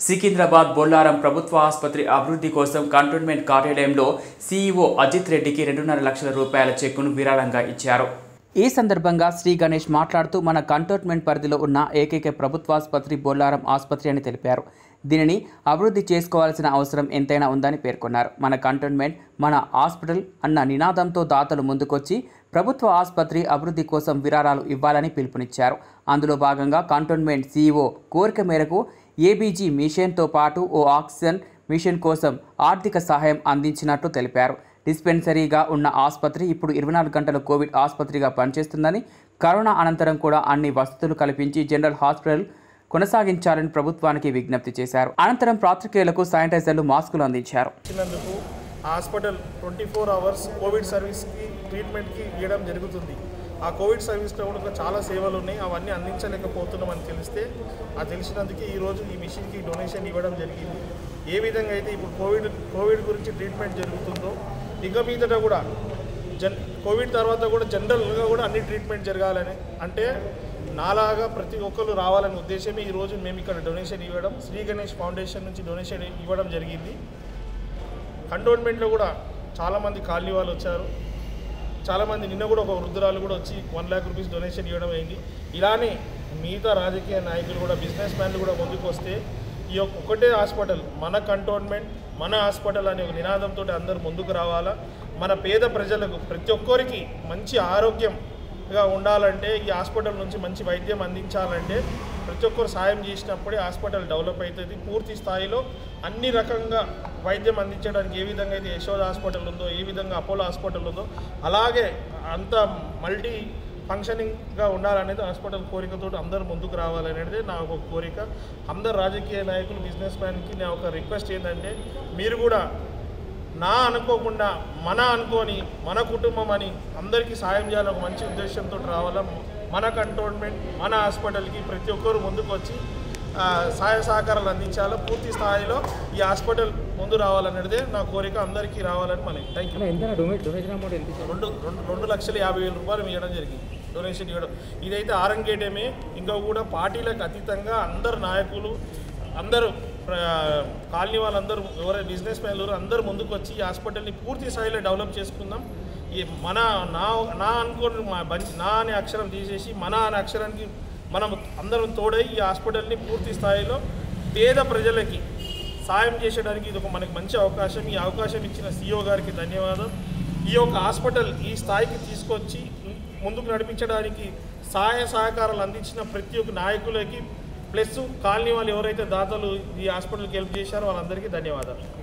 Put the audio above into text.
సికింద్రాబాద్ బొల్లారం ప్రభుత్వ ఆసుపత్రి అభివృద్ధి కోసం కంటోన్మెంట్ కార్యాలయంలో సీఈఓ అజిత్ రెడ్డికి రెండున్నర లక్షల రూపాయల చెక్కును విరాళంగా ఇచ్చారు ఈ సందర్భంగా శ్రీ గణేష్ మాట్లాడుతూ మన కంటోన్మెంట్ పరిధిలో ఉన్న ఏకైక ప్రభుత్వాసుపత్రి బొల్లారం ఆసుపత్రి అని తెలిపారు దీనిని అభివృద్ధి చేసుకోవాల్సిన అవసరం ఎంతైనా ఉందని పేర్కొన్నారు మన కంటోన్మెంట్ మన హాస్పిటల్ అన్న నినాదంతో దాతలు ముందుకొచ్చి ప్రభుత్వ ఆసుపత్రి అభివృద్ధి కోసం విరాళాలు ఇవ్వాలని పిలుపునిచ్చారు అందులో భాగంగా కంటోన్మెంట్ సీఈఓ కోరిక మేరకు ఏబీజీ మిషన్తో పాటు ఓ ఆక్సిజన్ మిషన్ కోసం ఆర్థిక సహాయం అందించినట్లు తెలిపారు డిస్పెన్సరీగా ఉన్న ఆసుపత్రి ఇప్పుడు ఇరవై నాలుగు గంటల కోవిడ్ ఆసుపత్రిగా పనిచేస్తుందని కరోనా అనంతరం కూడా అన్ని వసతులు కల్పించి జనరల్ హాస్పిటల్ కొనసాగించాలని ప్రభుత్వానికి విజ్ఞప్తి చేశారు అనంతరం పాత్రికేయులకు శానిటైజర్లు మాస్కులు అందించారు ఇచ్చినందుకు hospital twenty four hours covid సర్వీస్కి ట్రీట్మెంట్కి ఇవ్వడం జరుగుతుంది ఆ కోవిడ్ సర్వీస్లో కూడా చాలా సేవలు ఉన్నాయి అవన్నీ అందించలేకపోతున్నామని తెలిస్తే ఆ తెలిసినందుకే ఈరోజు ఈ మిషన్కి డొనేషన్ ఇవ్వడం జరిగింది ఏ విధంగా అయితే ఇప్పుడు కోవిడ్ కోవిడ్ గురించి ట్రీట్మెంట్ జరుగుతుందో ఇక మీదట కూడా జన్ కోవిడ్ తర్వాత కూడా జనరల్గా కూడా అన్ని ట్రీట్మెంట్ జరగాలని అంటే నాలాగా ప్రతి ఒక్కరు రావాలనే ఉద్దేశమే ఈరోజు మేము ఇక్కడ డొనేషన్ ఇవ్వడం శ్రీ గణేష్ ఫౌండేషన్ నుంచి డొనేషన్ ఇవ్వడం జరిగింది కంటోన్మెంట్లో కూడా చాలామంది కాలనీ వాళ్ళు వచ్చారు చాలామంది నిన్న కూడా ఒక వృద్ధురాలు కూడా వచ్చి వన్ ల్యాక్ రూపీస్ డొనేషన్ ఇవ్వడం అయింది ఇలానే మిగతా రాజకీయ నాయకులు కూడా బిజినెస్ మ్యాన్లు కూడా ముందుకు వస్తే ఈ యొక్క ఒకటే హాస్పిటల్ మన కంటోన్మెంట్ మన హాస్పిటల్ అనే ఒక నినాదంతో అందరూ ముందుకు రావాలా మన పేద ప్రజలకు ప్రతి ఒక్కరికి మంచి ఆరోగ్యంగా ఉండాలంటే ఈ హాస్పిటల్ నుంచి మంచి వైద్యం అందించాలంటే ప్రతి ఒక్కరు సాయం చేసినప్పుడే హాస్పిటల్ డెవలప్ అవుతుంది పూర్తి స్థాయిలో అన్ని రకంగా వైద్యం అందించడానికి ఏ విధంగా అయితే యశోద హాస్పిటల్ ఉందో ఏ విధంగా అపోలో హాస్పిటల్ ఉందో అలాగే అంత మల్టీ ఫంక్షనింగ్గా ఉండాలనేది హాస్పిటల్ కోరికతో అందరూ ముందుకు రావాలనేది నా ఒక కోరిక అందరు రాజకీయ నాయకులు బిజినెస్ మ్యాన్కి నా ఒక రిక్వెస్ట్ ఏంటంటే మీరు కూడా నా అనుకోకుండా మన అనుకొని మన కుటుంబం అని అందరికీ సాయం చేయాలని ఒక మంచి ఉద్దేశంతో రావాలా మన కంటోన్మెంట్ మన హాస్పిటల్కి ప్రతి ఒక్కరు ముందుకు వచ్చి ఆ, సహాయ సహకారాలు అందించాలి పూర్తి స్థాయిలో ఈ హాస్పిటల్ ముందు రావాలనేదే నా కోరిక అందరికీ రావాలని మనకి థ్యాంక్ యూ ఎంత డొనేషన్ డొనేషన్ అమౌంట్ ఎంత ఇచ్చారు రెండు రెండు రెండు లక్షల యాభై వేల రూపాయలు ఇవ్వడం జరిగింది డొనేషన్ ఇవ్వడం ఇదైతే ఆరంగేటమే ఇంకా కూడా పార్టీలకు అతీతంగా అందరు నాయకులు అందరూ ప్ర- కాలనీ వాళ్ళందరూ ఎవరైనా బిజినెస్ మ్యాన్లు అందరూ ముందుకు వచ్చి ఈ హాస్పిటల్ని పూర్తి స్థాయిలో డెవలప్ చేసుకుందాం ఈ మన నా నా అనుకోని మా బంచి నా అనే అక్షరం తీసేసి మన అనే అక్షరానికి మనం అందరం తోడై ఈ హాస్పిటల్ని పూర్తి స్థాయిలో పేద ప్రజలకి సాయం చేసేయడానికి ఇది ఒక మనకి మంచి అవకాశం ఈ అవకాశం ఇచ్చిన సీఓ గారికి ధన్యవాదం ఈ యొక్క హాస్పిటల్ ఈ స్థాయికి తీసుకొచ్చి ముందుకు నడిపించడానికి సహాయ సహకారాలు అందించిన ప్రతి ఒక్క నాయకులకి ప్లస్ కాలనీ వాళ్ళు ఎవరైతే దాతలు ఈ హాస్పిటల్కి హెల్ప్ చేశారో వాళ్ళందరికీ ధన్యవాదాలు